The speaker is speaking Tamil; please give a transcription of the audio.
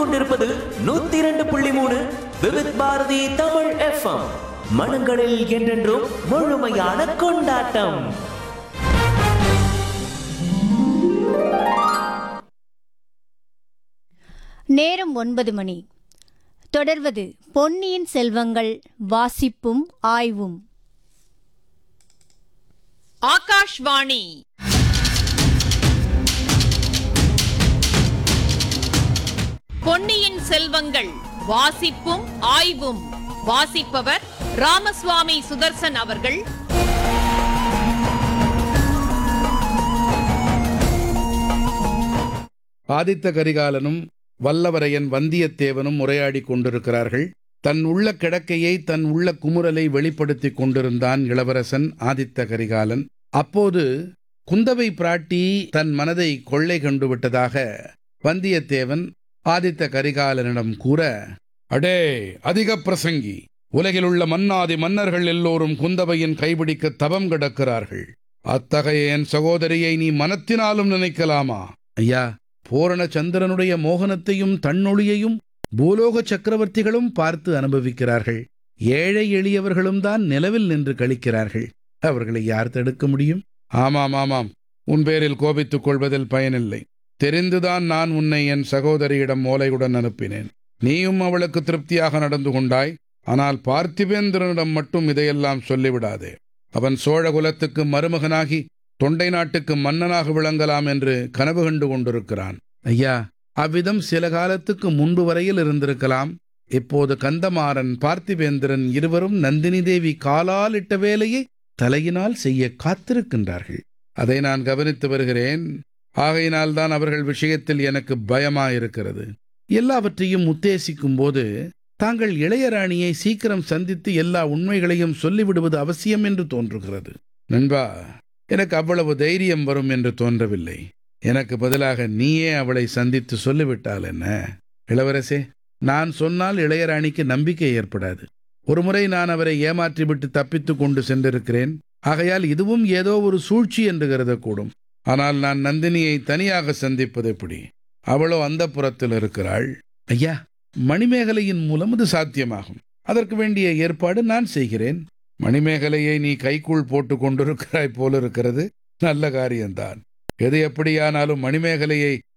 கொண்டிருப்பது நூத்தி இரண்டு புள்ளி மூணு விவித் பாரதி தமிழ் எஃப்எம் மனங்களில் என்றென்றும் முழுமையான கொண்டாட்டம் நேரம் ஒன்பது மணி தொடர்வது பொன்னியின் செல்வங்கள் வாசிப்பும் ஆய்வும் ஆகாஷ்வாணி பொன்னியின் செல்வங்கள் வாசிப்பும் ஆய்வும் வாசிப்பவர் ராமசுவாமி சுதர்சன் அவர்கள் ஆதித்த கரிகாலனும் வல்லவரையன் வந்தியத்தேவனும் உரையாடிக் கொண்டிருக்கிறார்கள் தன் உள்ள கிடக்கையை தன் உள்ள குமுறலை வெளிப்படுத்திக் கொண்டிருந்தான் இளவரசன் ஆதித்த கரிகாலன் அப்போது குந்தவை பிராட்டி தன் மனதை கொள்ளை கண்டு விட்டதாக வந்தியத்தேவன் ஆதித்த கரிகாலனிடம் கூற அடே அதிக பிரசங்கி உலகிலுள்ள மன்னாதி மன்னர்கள் எல்லோரும் குந்தவையின் கைபிடிக்க தவம் கிடக்கிறார்கள் அத்தகைய என் சகோதரியை நீ மனத்தினாலும் நினைக்கலாமா ஐயா பூரண சந்திரனுடைய மோகனத்தையும் தன்னொளியையும் பூலோக சக்கரவர்த்திகளும் பார்த்து அனுபவிக்கிறார்கள் ஏழை எளியவர்களும் தான் நிலவில் நின்று கழிக்கிறார்கள் அவர்களை யார் தடுக்க முடியும் ஆமாம் ஆமாம் உன் பேரில் கோபித்துக் கொள்வதில் பயனில்லை தெரிந்துதான் நான் உன்னை என் சகோதரியிடம் ஓலையுடன் அனுப்பினேன் நீயும் அவளுக்கு திருப்தியாக நடந்து கொண்டாய் ஆனால் பார்த்திபேந்திரனிடம் மட்டும் இதையெல்லாம் சொல்லிவிடாதே அவன் சோழ குலத்துக்கு மருமகனாகி தொண்டை நாட்டுக்கு மன்னனாக விளங்கலாம் என்று கனவு கண்டு கொண்டிருக்கிறான் ஐயா அவ்விதம் சில காலத்துக்கு முன்பு வரையில் இருந்திருக்கலாம் இப்போது கந்தமாறன் பார்த்திபேந்திரன் இருவரும் நந்தினி தேவி காலால் இட்ட வேலையை தலையினால் செய்ய காத்திருக்கின்றார்கள் அதை நான் கவனித்து வருகிறேன் ஆகையினால் தான் அவர்கள் விஷயத்தில் எனக்கு பயமாயிருக்கிறது எல்லாவற்றையும் உத்தேசிக்கும் போது தாங்கள் இளையராணியை சீக்கிரம் சந்தித்து எல்லா உண்மைகளையும் சொல்லிவிடுவது அவசியம் என்று தோன்றுகிறது நண்பா எனக்கு அவ்வளவு தைரியம் வரும் என்று தோன்றவில்லை எனக்கு பதிலாக நீயே அவளை சந்தித்து சொல்லிவிட்டால் என்ன இளவரசே நான் சொன்னால் இளையராணிக்கு நம்பிக்கை ஏற்படாது ஒருமுறை நான் அவரை ஏமாற்றிவிட்டு தப்பித்துக் கொண்டு சென்றிருக்கிறேன் ஆகையால் இதுவும் ஏதோ ஒரு சூழ்ச்சி என்று கருதக்கூடும் ஆனால் நான் நந்தினியை தனியாக சந்திப்பது எப்படி அவளோ அந்த புறத்தில் இருக்கிறாள் ஐயா மணிமேகலையின் மூலம் இது சாத்தியமாகும் அதற்கு வேண்டிய ஏற்பாடு நான் செய்கிறேன் மணிமேகலையை நீ கைக்குள் போட்டு கொண்டிருக்கிறாய் போலிருக்கிறது நல்ல காரியம்தான் எது எப்படியானாலும் மணிமேகலையை